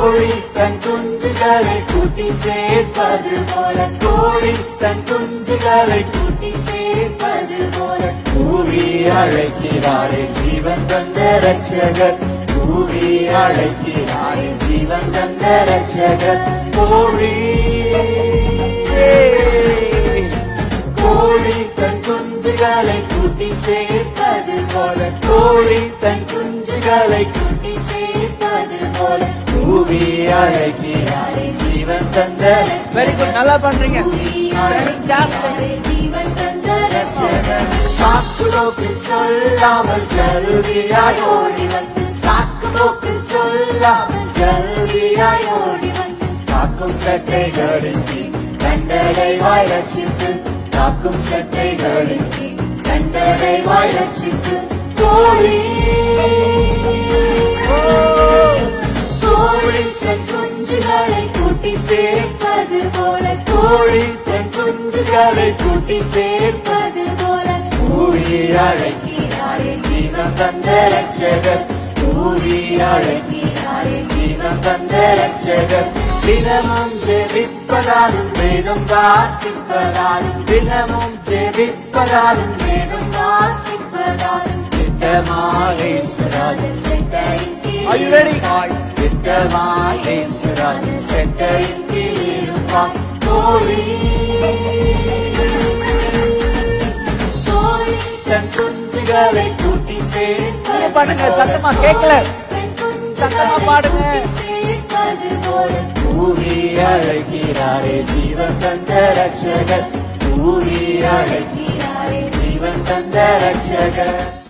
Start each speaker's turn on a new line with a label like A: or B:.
A: கோழி தன் குஞ்சுகளை கூட்டி சேர்ப்பது போல கோழி தன் குஞ்சுகளை கூட்டி சேர்ப்பது போல கூவி அழைக்கிறாரே ஜீவன் தந்த ரட்சகர் கூவி அழைக்கிறாரே ஜீவன் தந்த ரட்சகர் கோழி கோழி தன் குஞ்சுகளை கூட்டி சேர்ப்பது போல கோழி தன் குஞ்சுகளை கூட்டி சேர்ப்பது போல கூவி அழைக்கிறாரே ஜீவன் தந்த
B: வெரி குட் நல்லா பண்றீங்க
A: சாக்குலோக்கு சொல்லாமல் ஜல்தியாய் ஓடி வந்து சாக்குலோக்கு சொல்லாமல் ஜல்தியாய் ஓடி வந்து காக்கும் சட்டைகளின் கீழ் கண்டடை வாய் ரட்சித்து காக்கும் சட்டைகளின் கீழ் கண்டடை வாய் ரட்சித்து கோழி கோழி தன் குஞ்சுகளை கூட்டி சேர்ப்பது போல கோழி தன் குஞ்சுகளை கூட்டி சேர்ப்பது போல கூவி அழைக்கிறாரே ஜீவன் தந்த ரட்சகர் கூவி அழைக்கிறாரே ஜீவன் தந்த ரட்சகர் தினமும் ஜெபிப்பதாலும் வேதம் வாசிப்பதாலும் தினமும் ஜெபிப்பதாலும் வேதம் வாசிப்பதாலும் திட்டமாக
B: Are you ready?
A: திட்டமாக செட்டையின் கீழ் இருப்பான் கோழி கோழி தன் குஞ்சுகளை கூட்டி சேர்ப்பது
B: பாடுங்க,
A: போல.
B: சத்தமா கேட்கல.
A: தன் குஞ்சுகளை
B: சத்தமா பாடுங்க.
A: கூட்டி சேர்ப்பது போல. கூவி அழைக்கிறாரே ஜீவன் தந்த ரட்சகர் கூவி அழைக்கிறாரே ஜீவன் தந்த ரட்சகர்